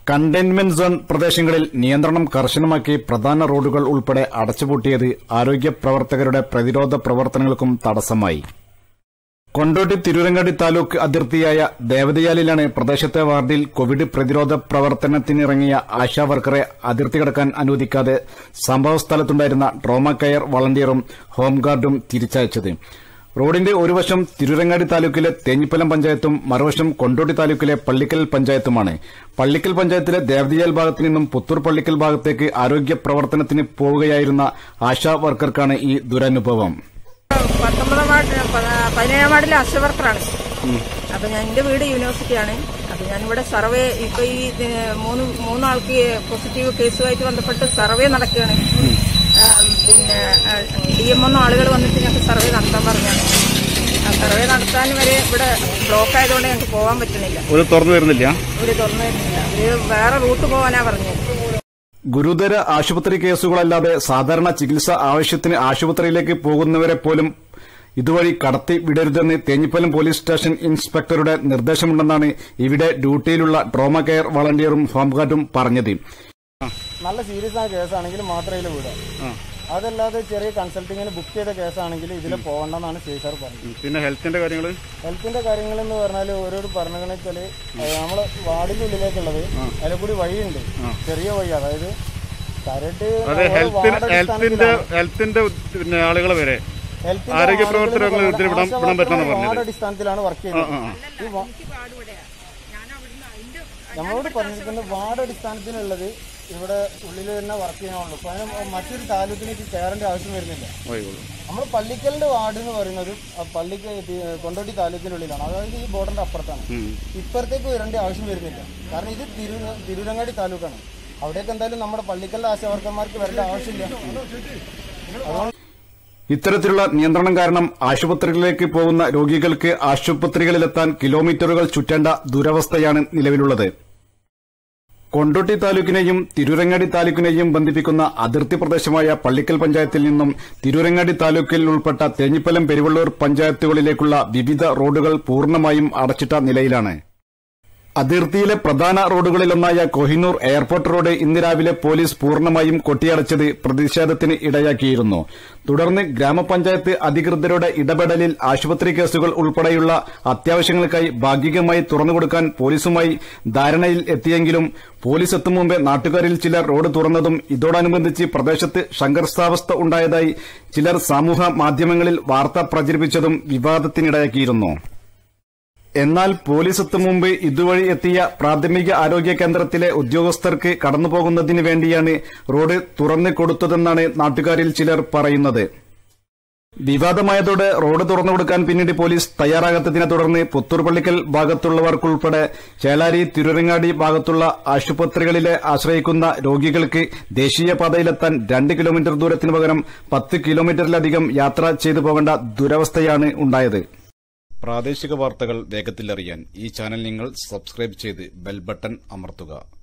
Containment zone പ്രദേശങ്ങളിൽ നിയന്ത്രണം കർശനമാക്കി പ്രധാന റോഡുകൾ ഉൾപ്പെടെ അടച്ചുപൂട്ടിയത് ആരോഗ്യ പ്രവർത്തകരുടെ പ്രതിരോധ പ്രവർത്തനങ്ങൾക്കും തടസ്സമായി കൊണ്ടോട്ടി തിരൂരങ്ങാടി താലൂക്ക് അതിർത്തിയായ ദേവതയാലിലാണ് പ്രദേശത്തെ വാർഡിൽ കോവിഡ് പ്രതിരോധ പ്രവർത്തനത്തിനിറങ്ങിയ ആശാ വർക്കറെ അതിർത്തി കടക്കാൻ അനുവദിക്കാതെ സംഭവസ്ഥലത്തുണ്ടായിരുന്ന ട്രോമ കെയർ വളണ്ടിയറും ഹോംഗാർഡും തിരിച്ചയച്ചത് റോഡിന്റെ ഒരു വശം തിരൂരങ്ങാടി താലൂക്കിലെ തേഞ്ഞിപ്പലം പഞ്ചായത്തും മറുവശം കൊണ്ടോട്ടി താലൂക്കിലെ പള്ളിക്കൽ പഞ്ചായത്തുമാണ് പള്ളിക്കൽ പഞ്ചായത്തിലെ ദേവതിയാൽ ഭാഗത്തു നിന്നും പുത്തൂർ പള്ളിക്കൽ ഭാഗത്തേക്ക് ആരോഗ്യ പ്രവർത്തനത്തിന് പോവുകയായിരുന്ന ആശാ വർക്കർക്കാണ് ഈ ദുരനുഭവം പത്തൊമ്പതാം വാർഡ് പ- പതിനേഴാം വാർഡിലെ ആശ വർക്കറാണ് അപ്പൊ ഞാൻ എന്റെ വീട് യൂണിവേഴ്സിറ്റിയാണ് അപ്പൊ ഞാൻ ഇവിടെ സർവേ ഇപ്പൊ ഈ ഇതിന് മൂന്ന് മൂന്നാൾക്ക് പോസിറ്റീവ് കേസുമായിട്ട് ബന്ധപ്പെട്ട് സർവേ നടക്കുകയാണ് ആ, പിന്നെ ഡി എം ഒന്നും ആളുകൾ വന്നിട്ട് ഞങ്ങൾക്ക് സർവേ നടത്താൻ പറഞ്ഞാണ് ആ സർവേ നടത്താൻ വരെ ഇവിടെ ബ്ലോക്ക് ആയതുകൊണ്ട് ഞങ്ങൾക്ക് പോകാൻ പറ്റുന്നില്ല ഒരു തുറന്നു വരുന്നില്ല ഇവര് തുറന്നു തരുന്നില്ല ഇവര് വേറെ റൂട്ട് പോകാനാ പറഞ്ഞത് ഗുരുതര ആശുപത്രി കേസുകളല്ലാതെ സാധാരണ ചികിത്സ ആവശ്യത്തിന് ആശുപത്രിയിലേക്ക് പോകുന്നവരെ പോലും ഇതുവഴി കടത്തി വിടരുതെന്ന് തേഞ്ഞിപ്പലം പോലീസ് സ്റ്റേഷൻ ഇൻസ്പെക്ടറുടെ നിർദ്ദേശമുണ്ടെന്നാണ് ഇവിടെ ഡ്യൂട്ടിയിലുള്ള ട്രോമ കെയർ വളണ്ടിയറും ഹോംഗാർഡും പറഞ്ഞത് നല്ല സീരിയസ് ആയ കേസാണെങ്കിൽ മാത്രമേ ഇതിൽ വിടുക അതല്ലാതെ ചെറിയ കൺസൾട്ടിങ്ങിന് ബുക്ക് ചെയ്ത കേസാണെങ്കിൽ ഇതിൽ പോകണ്ടെന്നാണ് സി സാർ പറഞ്ഞത് പിന്നെ ഹെൽത്തിന്റെ കാര്യങ്ങൾ ഹെൽത്തിന്റെ കാര്യങ്ങൾ എന്ന് പറഞ്ഞാൽ ഓരോരു പറഞ്ഞതെന്ന് വെച്ചാൽ നമ്മൾ വാർഡിന്റെ ഉള്ളിലേക്കുള്ളത് അതിലെ കൂടി വഴിയുണ്ട് ചെറിയ വഴി അതായത് കരട് അതെ ഹെൽത്തിന് ഹെൽത്തിന്റെ ഹെൽത്തിന്റെ പിന്നെ ആളുകൾ വരെ ആരോഗ്യ പ്രവർത്തകർ ഇതിൽ വിടാൻ വിടാൻ പറ്റുമെന്ന് വാർഡ് പറഞ്ഞത് അടിസ്ഥാനത്തിലാണ് വർക്ക് ചെയ്യുന്നത് ഈ വാ- നമ്മളോട് പറഞ്ഞിരിക്കുന്നത് വാർഡ് അടിസ്ഥാനത്തിനുള്ളത് ഇവിടെ ഉള്ളിൽ തന്നെ വർക്ക് ചെയ്യാനുള്ളൂ അപ്പൊ അതിന് മറ്റൊരു താലൂക്കിലേക്ക് കയറേണ്ട ആവശ്യം വരുന്നില്ല ആയിക്കോളും. നമ്മൾ പള്ളിക്കലിന്റെ വാർഡ് എന്ന് പറയുന്നത് ആ പള്ളിക്ക് തി- കൊണ്ടോട്ടി താലൂക്കിന്റെ ഉള്ളിലാണ് അതായത് ഈ ബോർഡറിന്റെ അപ്പുറത്താണ് ഇപ്പുറത്തേക്ക് വരേണ്ട ആവശ്യം വരുന്നില്ല കാരണം ഇത് തിരു തിരൂരങ്ങാടി താലൂക്കാണ് അവിടേക്ക് എന്തായാലും നമ്മുടെ പള്ളിക്കലിലെ ആശാവർക്കന്മാർക്ക് വരേണ്ട ആവശ്യമില്ല അതുകൊണ്ട് ഇത്തരത്തിലുള്ള നിയന്ത്രണം കാരണം ആശുപത്രികളിലേക്ക് പോകുന്ന രോഗികൾക്ക് ആശുപത്രികളിലെത്താൻ കിലോമീറ്ററുകൾ ചുറ്റേണ്ട ദുരവസ്ഥയാണ് നിലവിലുള്ളത് കൊണ്ടോട്ടി താലൂക്കിനെയും തിരൂരങ്ങാടി താലൂക്കിനെയും ബന്ധിപ്പിക്കുന്ന അതിർത്തി പ്രദേശമായ പള്ളിക്കൽ പഞ്ചായത്തിൽ നിന്നും തിരൂരങ്ങാടി താലൂക്കിൽ ഉൾപ്പെട്ട തേഞ്ഞിപ്പലം പെരുവള്ളൂർ പഞ്ചായത്തുകളിലേക്കുള്ള വിവിധ റോഡുകൾ പൂർണ്ണമായും അടച്ചിട്ട നിലയിലാണ് അതിർത്തിയിലെ പ്രധാന റോഡുകളിലൊന്നായ കൊഹിനൂർ എയർപോർട്ട് റോഡ് ഇന്ന് രാവിലെ പോലീസ് പൂർണ്ണമായും കൊട്ടിയടച്ചത് പ്രതിഷേധത്തിന് ഇടയാക്കിയിരുന്നു തുടർന്ന് ഗ്രാമപഞ്ചായത്ത് അധികൃതരുടെ ഇടപെടലിൽ ആശുപത്രി കേസുകൾ ഉൾപ്പെടെയുള്ള അത്യാവശ്യങ്ങൾക്കായി ഭാഗികമായി തുറന്നുകൊടുക്കാൻ പോലീസുമായി ധാരണയിൽ എത്തിയെങ്കിലും പോലീസ് എത്തും മുമ്പേ നാട്ടുകാരിൽ ചിലർ റോഡ് തുറന്നതും ഇതോടനുബന്ധിച്ച് പ്രദേശത്ത് സംഘർഷാവസ്ഥ ഉണ്ടായതായി ചിലർ സമൂഹ മാധ്യമങ്ങളിൽ വാർത്ത പ്രചരിപ്പിച്ചതും വിവാദത്തിനിടയാക്കിയിരുന്നു എന്നാൽ പോലീസ് എത്തും മുമ്പ് ഇതുവഴി എത്തിയ പ്രാഥമിക ആരോഗ്യ കേന്ദ്രത്തിലെ ഉദ്യോഗസ്ഥർക്ക് കടന്നുപോകുന്നതിന് വേണ്ടിയാണ് റോഡ് തുറന്നു കൊടുത്തതെന്നാണ് നാട്ടുകാരിൽ ചിലർ പറയുന്നത് വിവാദമായതോടെ റോഡ് തുറന്നു കൊടുക്കാൻ പിന്നീട് പോലീസ് തയ്യാറാകാത്തതിനെ തുടർന്ന് പുത്തൂർപള്ളിക്കൽ ഭാഗത്തുള്ളവർക്കുൾപ്പെടെ ചേളാരി തിരുരങ്ങാടി ഭാഗത്തുള്ള ആശുപത്രികളിലെ ആശ്രയിക്കുന്ന രോഗികൾക്ക് ദേശീയപാതയിലെത്താൻ രണ്ട് കിലോമീറ്റർ ദൂരത്തിന് പകരം പത്ത് കിലോമീറ്ററിലധികം യാത്ര ചെയ്തു പോകേണ്ട ദുരവസ്ഥയാണ് ഉണ്ടായത് പ്രാദേശിക വാർത്തകൾ വേഗത്തിലറിയാൻ ഈ ചാനൽ നിങ്ങൾ സബ്സ്ക്രൈബ് ചെയ്ത് ബെൽ ബട്ടൺ അമർത്തുക